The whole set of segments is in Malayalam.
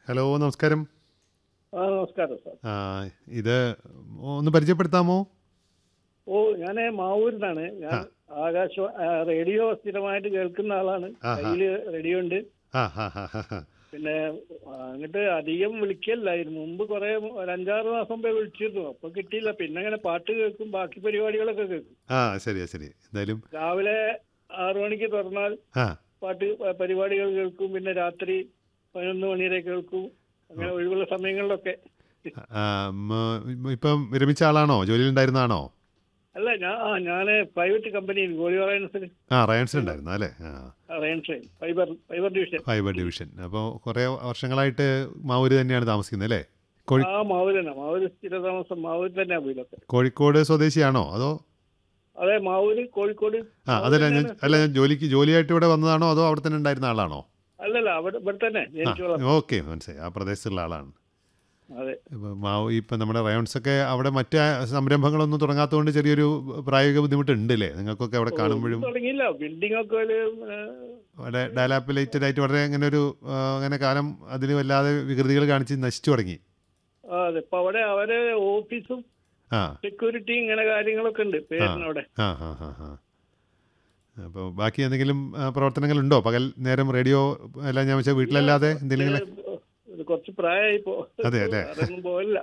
ഹലോ നമസ്കാരം ആ നമസ്കാരം സാർ ആ, ഇത് ഒന്ന് പരിചയപ്പെടുത്താമോ ഓ ഞാൻ മാവൂരിന്നാണ് ഞാൻ ആകാശ ആ, റേഡിയോ സ്ഥിരമായിട്ട് കേൾക്കുന്ന ആളാണ് ആഹാ. കയ്യില് റേഡിയോ ഉണ്ട് ആ ഹാ ഹാ ഹാ ഹാ പിന്നെ അങ്ങോട്ട് അധികം വിളിക്കല്ലായിരുന്നു മുമ്പ് കുറെ ഒരു അഞ്ചാറ് മാസം മുമ്പേ വിളിച്ചിരുന്നു അപ്പൊ കിട്ടിയില്ല പിന്നെ അങ്ങനെ പാട്ട് കേൾക്കും ബാക്കി പരിപാടികളൊക്കെ കേൾക്കും ആ ശരിയാ ശരി എന്തായാലും രാവിലെ ആറു മണിക്ക് തുറന്നാൽ ആ പാട്ട് പ- പരിപാടികൾ കേൾക്കും പിന്നെ രാത്രി പതിനൊന്ന് മണി വരെ കേൾക്കും അങ്ങനെ ഒഴിവുള്ള സമയങ്ങളിലൊക്കെ ആ, മ- ഇപ്പം വിരമിച്ച ആളാണോ ജോലിയിലുണ്ടായിരുന്നാണോ അല്ല ഞാൻ ആ ഞാൻ പ്രൈവറ്റ് കമ്പനിയിൽ ഗോളി അലയൻസിൽ ആ റയൻസിൽ ഉണ്ടായിരുന്നു അല്ലേ ആ alliance fibre fibre division fibre division അപ്പോൾ കുറേ വർഷങ്ങളായിട്ട് മാവൂര് തന്നെയാണ് താമസിക്കുന്നത് അല്ലേ കോഴി ആ മാവൂരന്നെ മാവൂര് സ്ഥിരതാമസം മാവൂര് തന്നെയാ വീടൊക്കെ കോഴിക്കോട് സ്വദേശിയാണോ അതോ അതെ മാവൂര് കോഴിക്കോട് ആ അതല്ല ഞാൻ അല്ല ഞാൻ ജോലിക്ക് ജോലിയായിട്ട് ഇവിടെ വന്നതാണോ അതോ അവിടെ തന്നെ ഉണ്ടായിരുന്ന ആളാണോ അല്ലല്ല അവിടെ ഇവിടെ തന്നെ ആ ജനിച്ചു വളർന്നു ഓക്കെ മനസ്സിലായി ആ പ്രദേശത്തുള്ള ആളാണ് അതെ ഇപ്പം മാവ് ഇപ്പം നമ്മുടെ റയോൺസൊക്കെ അവിടെ മറ്റ് സംരംഭങ്ങളൊന്നും തുടങ്ങാത്തതുകൊണ്ട് ചെറിയൊരു പ്രായോഗിക ബുദ്ധിമുട്ടുണ്ട് അല്ലേ നിങ്ങൾക്കൊക്കെ അവിടെ കാണുമ്പോഴും തുടങ്ങിയില്ല ബിൽഡിംഗ് ഒക്കെ ഒരു ഏ, അവിടെ ഡയലാപ്പിലേറ്റഡ് ആയിട്ട് വളരെ അങ്ങനെ ഒരു ആ, അങ്ങനെ കാലം അതിന് വല്ലാതെ വികൃതികൾ കാണിച്ച് നശിച്ചു തുടങ്ങി ആ, അതെ ഇപ്പൊ അവിടെ അവരെ ഓഫീസും ആ സെക്യൂരിറ്റി ഇങ്ങനെ കാര്യങ്ങളൊക്കെ ഉണ്ട് പേരിനവിടെ ആ ഹാ ഹാ ഹാ അപ്പോൾ ബാക്കി എന്തെങ്കിലും ആ, പ്രവർത്തനങ്ങളുണ്ടോ പകൽ നേരം റേഡിയോ എല്ലാം ഞാൻ വെച്ചാൽ വീട്ടിലല്ലാതെ എന്തെങ്കിലും ഇത് കുറച്ച് പ്രായമായി പോ അതെ, അല്ലേ? അതൊന്നും പോവില്ല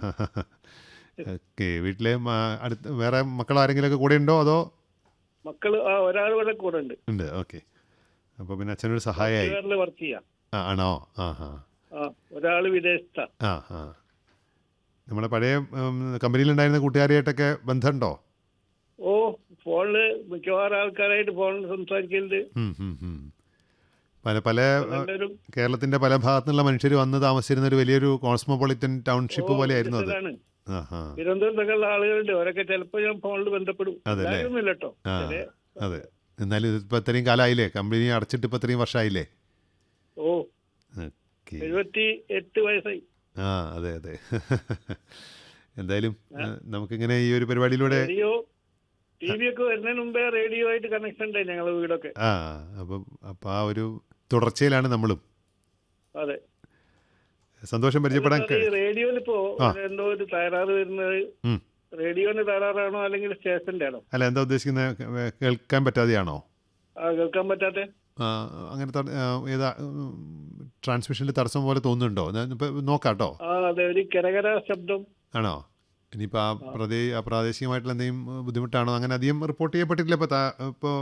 ഓക്കെ വീട്ടിലെ മ- അടുത്ത് വേറെ മക്കൾ ആരെങ്കിലും ഒക്കെ കൂടെ ഉണ്ടോ അതോ മക്കള് ആ ഒരാൾ ഇവിടെ കൂടെ ഉണ്ട് ഉണ്ട് ഓക്കെ അപ്പോൾ പിന്നെ അച്ഛനൊരു സഹായമായി വേറെ വർക്ക് ചെയ്യാം ആ ആണോ ആ ഹാ ആ ഒരാള് വിദേശത്താ ആ ആ നമ്മുടെ പഴയ ഉം, കമ്പനിയിലുണ്ടായിരുന്ന കൂട്ടുകാരിയായിട്ടൊക്കെ ബന്ധമുണ്ടോ ഓ ഫോണില് മിക്കവാറും ആൾക്കാരായിട്ട് ഫോണിൽ സംസാരിക്കലുണ്ട് ഉം, ഉം, ഉം. പല പല ആ, എല്ലാവരും കേരളത്തിന്റെ പല ഭാഗത്തു നിന്നുള്ള മനുഷ്യർ വന്ന് താമസിച്ചിരുന്ന ഒരു വലിയൊരു കോസ്മോപൊളിറ്റൻ ടൗൺഷിപ്പ് പോലെ ആയിരുന്നു അത് ഇതാണ്. ആ ആ തിരുവനന്തപുരത്തൊക്കെ ഉള്ള ആളുകളുണ്ട് അവരൊക്കെ ചിലപ്പോ ഞാൻ ഫോണിൽ ബന്ധപ്പെടും അതല്ലേ? എല്ലാവരും ഇല്ല കേട്ടോ ആ ചില അതെ എന്നാലും ഇതിപ്പോൾ ഇത്രയും കാലമായില്ലേ കമ്പനി അടച്ചിട്ട് ഇപ്പോൾ ഇത്രയും വർഷമായില്ലേ ഓ ഓക്കെ എഴുപത്തി എട്ട് വയസ്സായി ആ അതെ അതെ എന്തായാലും ആ, നമുക്കിങ്ങനെ ഈ ഒരു പരിപാടിയിലൂടെ റേഡിയോ ടി വി ഒക്കെ വരുന്നതിന് മുമ്പേ റേഡിയോ ആയിട്ട് കണക്ഷൻ ഉണ്ടായി ഞങ്ങളെ വീടൊക്കെ ആ അപ്പം അപ്പം ആ ഒരു തുടർച്ചയിലാണ് നമ്മളും അതെ സന്തോഷം പരിചയപ്പെടാൻ ഈ റേഡിയോയിൽ ഇപ്പോ ആ. എന്തോ ഒരു തകരാറ് വരുന്നത് ഉം. റേഡിയോന് തകരാറാണോ അല്ലെങ്കിൽ സ്റ്റേഷന്റെ ആണോ അല്ല എന്താ ഉദ്ദേശിക്കുന്നത് കേ- കേൾക്കാൻ പറ്റാതെയാണോ ആ കേൾക്കാൻ പറ്റാത്ത ആ, അങ്ങനെ ത- ആ, ഏതാ ട്രാൻസ്മിഷനിൽ തടസ്സം പോലെ തോന്നുന്നുണ്ടോ ഞാൻ ഇപ്പം നോക്കാം കേട്ടോ ആ അതെ ഒരു കരകര ശബ്ദം ആണോ ഇനിയിപ്പോൾ ആ പ്രദേ ആ പ്രാദേശികമായിട്ടുള്ള എന്തെങ്കിലും ബുദ്ധിമുട്ടാണോ അങ്ങനെ അധികം റിപ്പോർട്ട് ചെയ്യപ്പെട്ടിട്ടില്ല ഇപ്പോൾ ഇപ്പോൾ